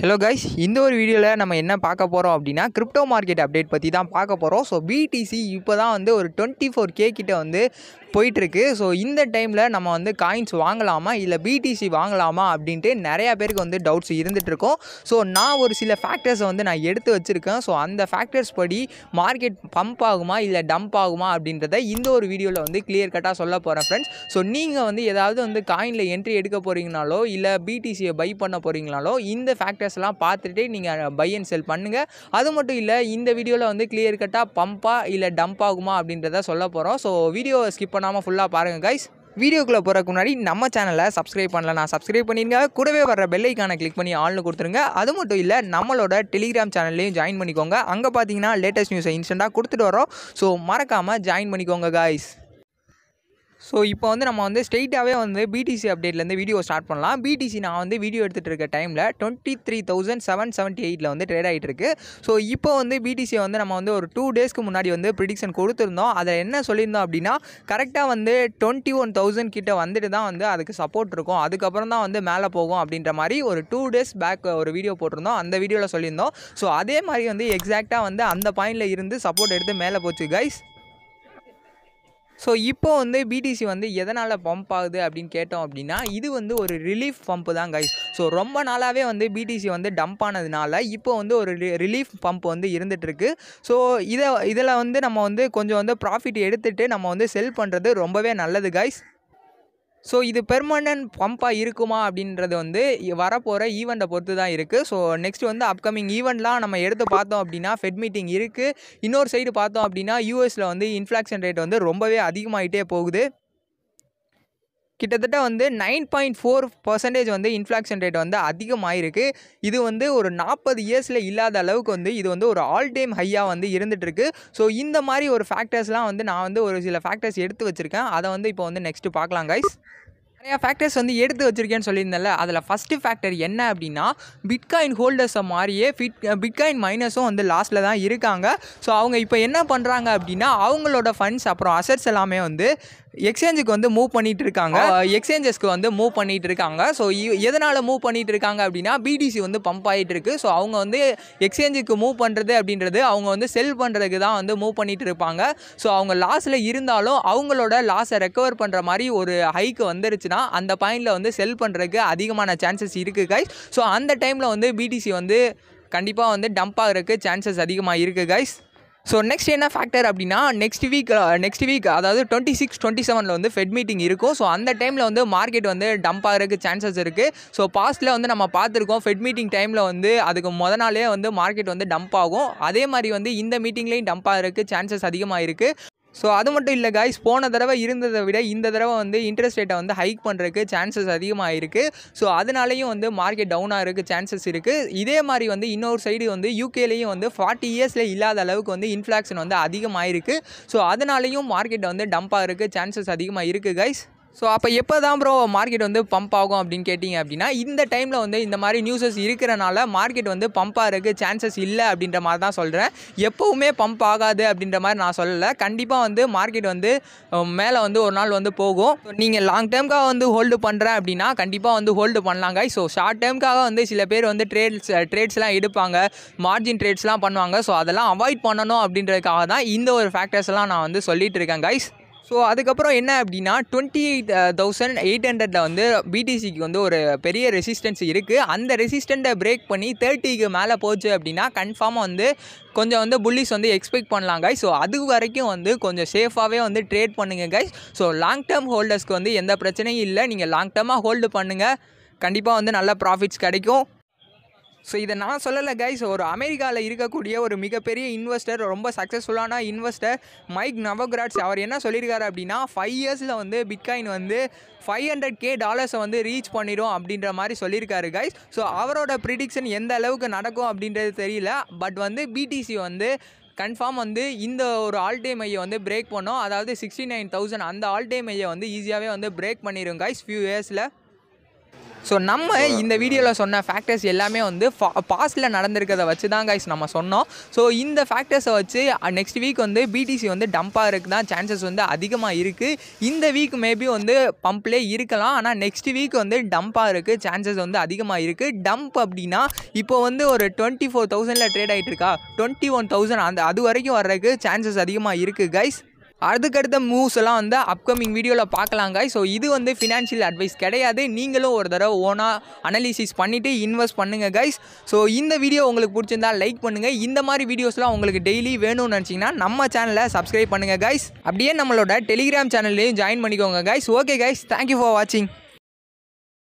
hello guys இந்த ஒரு வீடியோவில் நம்ம என்ன பார்க்க போகிறோம் அப்படின்னா கிரிப்டோ மார்க்கெட் அப்டேட் பற்றி தான் பார்க்க போகிறோம் ஸோ பிடிசி இப்போ தான் வந்து ஒரு டுவெண்ட்டி ஃபோர் கே கிட்ட வந்து போயிட்டுருக்கு ஸோ இந்த டைமில் நம்ம வந்து காயின்ஸ் வாங்கலாமா இல்லை பிடிசி வாங்கலாமா அப்படின்ட்டு நிறையா பேருக்கு வந்து டவுட்ஸ் இருந்துகிட்ருக்கோம் ஸோ நான் ஒரு சில ஃபேக்டர்ஸை வந்து நான் எடுத்து வச்சுருக்கேன் ஸோ அந்த ஃபேக்டர்ஸ் படி மார்க்கெட் பம்ப் ஆகுமா இல்லை டம்ப் ஆகுமா அப்படின்றத இந்த ஒரு வீடியோவில் வந்து கிளியர் கட்டாக சொல்ல போகிறேன் ஃப்ரெண்ட்ஸ் ஸோ நீங்கள் வந்து ஏதாவது வந்து காயினில் என்ட்ரி எடுக்க போகிறீங்கனாலோ இல்லை பிடிசியை பை பண்ண போகிறீங்கனாலோ இந்த ஃபேக்டர்ஸ்லாம் பார்த்துட்டு நீங்கள் பை அண்ட் செல் பண்ணுங்கள் அது மட்டும் இல்லை இந்த வீடியோவில் வந்து கிளியர் கட்டாக பம்பா இல்லை டம்ப் ஆகுமா அப்படின்றத சொல்ல போகிறோம் ஸோ வீடியோவை ஸ்கிப் பண்ணாமல் ஃபுல்லாக பாருங்கள் கைஸ் வீடியோக்குள்ளே போகிறதுக்கு முன்னாடி நம்ம சேனலை சப்ஸ்கிரைப் பண்ணல நான் சப்ஸ்கிரைப் பண்ணிருங்க கூடவே வர பெல்லைக்கான கிளிக் பண்ணி ஆள்னு கொடுத்துருங்க அது மட்டும் இல்லை நம்மளோட டெலிகிராம் சேனல்லையும் ஜாயின் பண்ணிக்கோங்க அங்கே பார்த்தீங்கன்னா லேட்டஸ்ட் நியூஸை இன்ஸ்டண்ட்டாக கொடுத்துட்டு வரோம் ஸோ மறக்காமல் ஜாயின் பண்ணிக்கோங்க காய்ஸ் ஸோ இப்போ வந்து நம்ம வந்து ஸ்ட்ரெயிட்டாகவே வந்து பிடிசி அப்டேட்லேருந்து வீடியோ ஸ்டார்ட் பண்ணலாம் பிடிசி நான் வந்து வீடியோ எடுத்துகிட்டு இருக்க டைமில் twenty three thousand seven seventy எயிட்டில் வந்து ட்ரேட் ஆகிட்டு இருக்கு ஸோ இப்போ வந்து பிடிசியை வந்து நம்ம வந்து ஒரு டூ டேஸ்க்கு முன்னாடி வந்து ப்ரிடிக்ஷன் கொடுத்துருந்தோம் அதை என்ன சொல்லியிருந்தோம் அப்படின்னா கரெக்டாக வந்து டுவெண்ட்டி ஒன் தௌசண்ட் கிட்ட வந்துட்டு தான் வந்து அதுக்கு சப்போர்ட் இருக்கும் அதுக்கப்புறம் தான் வந்து மேலே போகும் அப்படின்ற மாதிரி ஒரு டூ டேஸ் பேக் ஒரு வீடியோ போட்டிருந்தோம் அந்த வீடியோவில் சொல்லியிருந்தோம் ஸோ அதே மாதிரி வந்து எக்ஸாக்டாக வந்து அந்த பாயிண்டில் இருந்து சப்போர்ட் எடுத்து மேலே போச்சு கைஸ் ஸோ இப்போ வந்து பிடிசி வந்து எதனால் பம்ப் ஆகுது அப்படின்னு கேட்டோம் அப்படின்னா இது வந்து ஒரு ரிலீஃப் பம்ப் தான் கைஸ் ஸோ ரொம்ப நாளாகவே வந்து பிடிசி வந்து டம்ப் ஆனதுனால இப்போ வந்து ஒரு ரிலீஃப் பம்ப் வந்து இருந்துகிட்ருக்கு ஸோ இதை இதில் வந்து நம்ம வந்து கொஞ்சம் வந்து ப்ராஃபிட் எடுத்துகிட்டு நம்ம வந்து செல் பண்ணுறது ரொம்பவே நல்லது கைஸ் ஸோ இது பெர்மனன்ட் பம்பாக இருக்குமா அப்படின்றது வந்து வரப்போகிற ஈவெண்ட்டை பொறுத்து தான் இருக்குது ஸோ நெக்ஸ்ட் வந்து அப்கமிங் ஈவெண்ட்லாம் நம்ம எடுத்து பார்த்தோம் அப்படின்னா ஃபெட் மீட்டிங் இருக்குது இன்னொரு சைடு பார்த்தோம் அப்படின்னா யூஎஸில் வந்து இன்ஃப்ளாக்ஷன் ரேட் வந்து ரொம்பவே அதிகமாகிட்டே போகுது கிட்டத்தட்ட வந்து நைன் பாயிண்ட் ஃபோர் பர்சன்டேஜ் வந்து இன்ஃப்ளாக்ஷன் ரேட் வந்து அதிகமாகிருக்கு இது வந்து ஒரு நாற்பது இயர்ஸில் இல்லாத அளவுக்கு வந்து இது வந்து ஒரு ஆல் டைம் ஹையாக வந்து இருந்துகிட்ருக்கு ஸோ இந்த மாதிரி ஒரு ஃபேக்டர்ஸ்லாம் வந்து நான் வந்து ஒரு சில ஃபேக்டர்ஸ் எடுத்து வச்சுருக்கேன் அதை வந்து இப்போ வந்து நெக்ஸ்ட்டு பார்க்கலாம் கைஸ் நிறையா ஃபேக்டர்ஸ் வந்து எடுத்து வச்சுருக்கேன்னு சொல்லியிருந்தேன்ல அதில் ஃபஸ்ட்டு ஃபேக்டர் என்ன அப்படின்னா பிட்காயின் ஹோல்டர்ஸை மாதிரியே ஃபிட் பிட்காயின் மைனஸும் வந்து லாஸ்ட்டில் தான் இருக்காங்க ஸோ அவங்க இப்போ என்ன பண்ணுறாங்க அப்படின்னா அவங்களோட ஃபண்ட்ஸ் அப்புறம் அசட்ஸ் எல்லாமே வந்து எக்ஸ்சேஞ்சுக்கு வந்து மூவ் பண்ணிட்டு இருக்காங்க எக்ஸ்சேஞ்சஸ்க்கு வந்து மூவ் பண்ணிட்டு இருக்காங்க ஸோ எதனால் மூவ் பண்ணிட்டு இருக்காங்க அப்படின்னா பிடிசி வந்து பம்ப் ஆகிட்டு இருக்கு ஸோ அவங்க வந்து எக்ஸ்சேஞ்சுக்கு மூவ் பண்ணுறது அப்படின்றது அவங்க வந்து செல் பண்ணுறதுக்கு தான் வந்து மூவ் பண்ணிட்டு இருப்பாங்க ஸோ அவங்க லாஸில் இருந்தாலும் அவங்களோட லாஸை ரெக்கவர் பண்ணுற மாதிரி ஒரு ஹைக்கு வந்துருச்சுன்னா அந்த பாயிண்டில் வந்து செல் பண்ணுறதுக்கு அதிகமான சான்சஸ் இருக்குது கைஸ் ஸோ அந்த டைமில் வந்து பிடிசி வந்து கண்டிப்பாக வந்து டம்ப் ஆகிறதுக்கு சான்சஸ் அதிகமாக இருக்குது கைஸ் ஸோ நெக்ஸ்ட் என்ன ஃபேக்டர் அப்படின்னா நெக்ஸ்ட் வீக் நெக்ஸ்ட் வீக் அதாவது டுவெண்ட்டி சிக்ஸ் டுவெண்ட்டி செவனில் வந்து ஃபெட் மீட்டிங் இருக்கும் ஸோ அந்த டைமில் வந்து மார்க்கெட் வந்து டம்ப் ஆகிறதுக்கு சான்சஸ் இருக்குது ஸோ பாஸ்ட்டில் வந்து நம்ம பார்த்துருக்கோம் ஃபெட் மீட்டிங் டைமில் வந்து அதுக்கு முத நாளே வந்து மார்க்கெட் வந்து டம்ப் ஆகும் அதே மாதிரி வந்து இந்த மீட்டிங்லேயும் டம்ப் ஆகிறதுக்கு சான்சஸ் அதிகமாக இருக்குது ஸோ அது மட்டும் இல்லை காய்ஸ் போன தடவை இருந்ததை விட இந்த தடவை வந்து இன்ட்ரெஸ்ட் ரேட்டை வந்து ஹைக் பண்ணுறதுக்கு சான்சஸ் அதிகமாக இருக்குது ஸோ அதனாலேயும் வந்து மார்க்கெட் டவுன் ஆகிறதுக்கு சான்சஸ் இருக்குது இதே மாதிரி வந்து இன்னொரு சைடு வந்து யூகேலேயும் வந்து ஃபார்ட்டி இயர்ஸில் இல்லாத அளவுக்கு வந்து இன்ஃப்ளாக்ஷன் வந்து அதிகமாகிருக்கு ஸோ அதனாலேயும் மார்க்கெட் வந்து டம்ப் ஆகிறதுக்கு சான்சஸ் அதிகமாக இருக்குது கைஸ் ஸோ அப்போ எப்போ தான் ப்ரோ மார்க்கெட் வந்து பம்ப் ஆகும் அப்படின்னு கேட்டிங்க அப்படின்னா இந்த டைமில் வந்து இந்த மாதிரி நியூஸஸ் இருக்கிறனால மார்க்கெட் வந்து பம்ப் ஆகிறதுக்கு சான்சஸ் இல்லை அப்படின்ற மாதிரி தான் சொல்கிறேன் எப்போவுமே பம்ப் ஆகாது அப்படின்ற மாதிரி நான் சொல்லலை கண்டிப்பாக வந்து மார்க்கெட் வந்து மேலே வந்து ஒரு நாள் வந்து போகும் நீங்கள் லாங் டேர்ம்க்காக வந்து ஹோல்டு பண்ணுறேன் அப்படின்னா கண்டிப்பாக வந்து ஹோல்டு பண்ணலாங்க ஸோ ஷார்ட் டேர்ம்க்காக வந்து சில பேர் வந்து ட்ரேட்ஸ் ட்ரேட்ஸ்லாம் எடுப்பாங்க மார்ஜின் ட்ரேட்ஸ்லாம் பண்ணுவாங்க ஸோ அதெல்லாம் அவாய்ட் பண்ணணும் அப்படின்றதுக்காக தான் இந்த ஒரு ஃபேக்டர்ஸ்லாம் நான் வந்து சொல்லிட்டு இருக்கேன் கைஸ் ஸோ அதுக்கப்புறம் என்ன அப்படின்னா டுவெண்ட்டி எயிட் தௌசண்ட் எயிட் ஹண்ட்ரடில் வந்து பிடிசிக்கு வந்து ஒரு பெரிய ரெசிஸ்டன்ஸ் இருக்குது அந்த ரெசிஸ்டண்ட்டை பிரேக் பண்ணி தேர்ட்டிக்கு மேலே போச்சு அப்படின்னா கன்ஃபார்மாக வந்து கொஞ்சம் வந்து புல்லிஸ் வந்து எக்ஸ்பெக்ட் பண்ணலாம் கைஸ் ஸோ அது வரைக்கும் வந்து கொஞ்சம் சேஃபாகவே வந்து ட்ரேட் பண்ணுங்கள் கைஸ் ஸோ லாங் டேர்ம் ஹோல்டர்ஸ்க்கு வந்து எந்த பிரச்சனையும் இல்லை நீங்கள் லாங் டேர்மாக ஹோல்டு பண்ணுங்கள் கண்டிப்பாக வந்து நல்ல ப்ராஃபிட்ஸ் கிடைக்கும் ஸோ இதை நான் சொல்லலை கைஸ் ஒரு அமெரிக்காவில் இருக்கக்கூடிய ஒரு மிகப்பெரிய இன்வெஸ்டர் ரொம்ப சக்ஸஸ்ஃபுல்லான இன்வெஸ்டர் மைக் நவக்ராட்ஸ் அவர் என்ன சொல்லியிருக்காரு அப்படின்னா ஃபைவ் இயர்ஸில் வந்து பிட்காயின் வந்து ஃபைவ் ஹண்ட்ரட் கே டாலர்ஸை வந்து ரீச் பண்ணிடும் அப்படின்ற மாதிரி சொல்லியிருக்காரு கைஸ் ஸோ அவரோட ப்ரிடிக்ஷன் எந்த அளவுக்கு நடக்கும் அப்படின்றது தெரியல பட் வந்து பிடிசி வந்து கன்ஃபார்ம் வந்து இந்த ஒரு ஆல் டைம் ஐயை வந்து பிரேக் பண்ணோம் அதாவது சிக்ஸ்டி நைன் தௌசண்ட் அந்த ஆல் டைம் ஐயை வந்து ஈஸியாகவே வந்து பிரேக் பண்ணிடும் கைஸ் ஃபியூ இயர்ஸில் ஸோ நம்ம இந்த வீடியோவில் சொன்ன ஃபேக்டர்ஸ் எல்லாமே வந்து பாஸ்ட்டில் நடந்திருக்கிறத வச்சு தான் கைஸ் நம்ம சொன்னோம் ஸோ இந்த ஃபேக்டர்ஸை வச்சு நெக்ஸ்ட் வீக் வந்து பிடிசி வந்து டம்பாக இருக்கு தான் சான்சஸ் வந்து அதிகமாக இருக்குது இந்த வீக் மேபி வந்து பம்ப்லே இருக்கலாம் ஆனால் நெக்ஸ்ட் வீக் வந்து டம்பாக இருக்குது சான்சஸ் வந்து அதிகமாக இருக்குது டம்ப் அப்படின்னா இப்போ வந்து ஒரு டுவெண்ட்டி ஃபோர் தௌசண்டில் ட்ரேட் ஆகிட்டு இருக்கா டுவெண்ட்டி ஒன் தௌசண்ட் அந்த அது வரைக்கும் வர்றதுக்கு சான்சஸ் அதிகமாக இருக்குது கைஸ் அதுக்கடுத்த மூவ்ஸ் எல்லாம் வந்து அப்கமிங் வீடியோவில் பார்க்கலாங்க ஸோ இது வந்து ஃபினான்ஷியல் அட்வைஸ் கிடையாது நீங்களும் ஒரு தடவை ஓனாக அனலிசிஸ் பண்ணிவிட்டு இன்வெஸ்ட் பண்ணுங்கள் கைஸ் ஸோ இந்த வீடியோ உங்களுக்கு பிடிச்சிருந்தா லைக் பண்ணுங்கள் இந்த மாதிரி வீடியோஸ்லாம் உங்களுக்கு டெய்லி வேணும்னு நினச்சிங்கன்னா நம்ம சேனலை சப்ஸ்கிரைப் பண்ணுங்கள் கைஸ் அப்படியே நம்மளோட டெலிகிராம் சேனல்லையும் ஜாயின் பண்ணிக்கோங்க guys okay guys thank you for வாட்சிங்